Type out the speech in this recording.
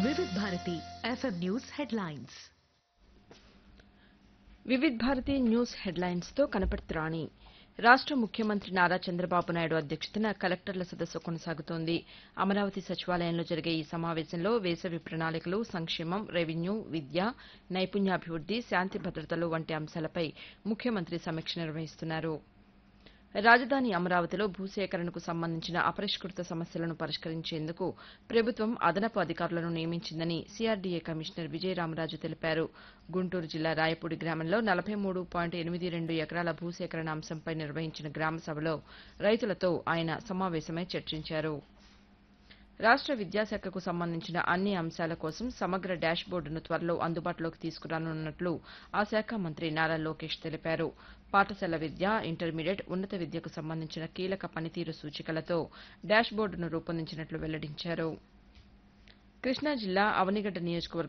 వివిధ Bharati FM news headlines Vividh Bharati news హెడ్లైన్స్తో కనపడుతురాణి రాష్ట ముఖ్యమంత్రి నారా చంద్రబాబు నాయుడు అధ్యక్షతన కలెక్టర్ల సదస్సు కొనసాగుతోంది అమరావతి సచివాలయంలో జరిగే ఈ సమావేశంలో వేసవి ప్రణాళికలు సంక్షేమం రెవెన్యూ విద్య నైపుణ్యాభివృద్ది శాంతి భద్రతలు వంటి అంశాలపై ముఖ్యమంత్రి సమీక్ష నిర్వహిస్తున్నారు రాజధాని అమరావతిలో భూసేకరణకు సంబంధించిన అపరిష్కృత సమస్యలను పరిష్కరించేందుకు ప్రభుత్వం అదనపు అధికారులను నియమించిందని సీఆర్డీఏ కమిషనర్ విజయరామరాజు తెలిపారు గుంటూరు జిల్లా రాయపూడి గ్రామంలో నలభై మూడు పాయింట్ ఎనిమిది రెండు ఎకరాల భూసేకరణ అంశంపై నిర్వహించిన గ్రామ సభలో రైతులతో ఆయన సమావేశమై చర్చించారు రాష్ట విద్యాశాఖకు సంబంధించిన అన్ని అంశాల కోసం సమగ్ర డాష్ బోర్డును త్వరలో అందుబాటులోకి తీసుకురానున్నట్లు ఆ శాఖ మంత్రి నారా లోకేష్ తెలిపారు పాఠశాల విద్య ఇంటర్మీడియట్ ఉన్నత విద్యకు సంబంధించిన కీలక పనితీరు సూచికలతో డాష్ బోర్డును రూపొందించినట్లు వెల్లడించారు కృష్ణా జిల్లా అవనిగడ్డ నియోజకవర్గం